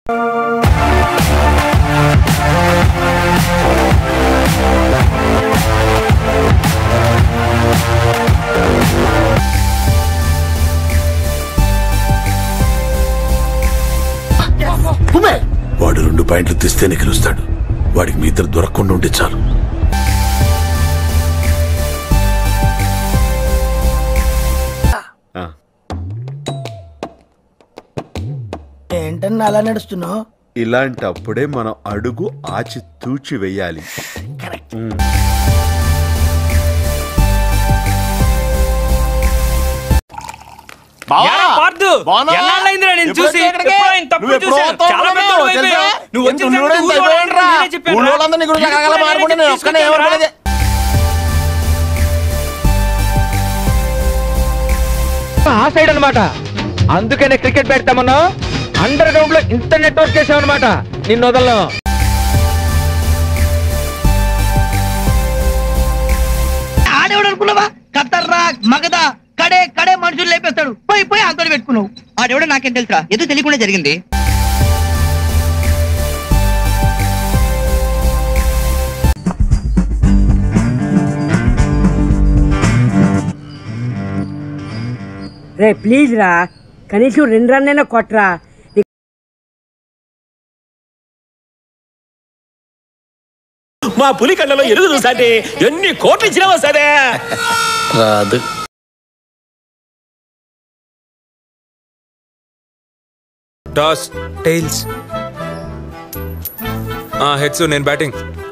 వాడు రెండు పాయింట్లు తెస్తేనే గెలుస్తాడు వాడికి మీ ఇద్దరు దొరకకుండా ఉంటే చాలు ఏంటన్నా అలా నడుస్తున్నావు ఇలాంటప్పుడే మనం అడుగు ఆచి తూచి వెయ్యాలి యారా పార్దు ఎన్నాళ్ళైందిరా నేను చూసి ఎప్పుడో ఆయన తప్పులు చూశాను. చాలా పెద్దోడు అయిపోయావు. నువ్వు వచ్చిన సంగతి ఊళ్ళో వాళ్ళందరికీ నేనే చెప్పాను రా. నీకు కూడా నేనే తీసుకొచ్చాను రా. ఆ సైడ్ అన్నమాట అందుకనే క్రికెట్ పెడతామన్నా అండర్ గ్రౌండ్ లో ఇంత నెట్వర్క్ చేసామన్నమాట నిన్ను వదలను ఆడేవాడు అనుకున్నావా కత్తర్రా మగదా కడే కడే మనుషులు లేపేస్తాడు పోయి పోయి అంతని పెట్టుకున్నావు ఆడేవాడు నాకేం తెలుసా ఏదో తెలియకుండా జరిగింది రే ప్లీజ్ రా కనీసం రెండు రన్నైనా కొట్టరా మా పులి కళ్ళలో ఎరుగు చూసాంటే ఎన్ని కోట్లు ఇచ్చినావా సరే రాదు టాస్ టైల్స్ హెడ్స్ నేను బ్యాటింగ్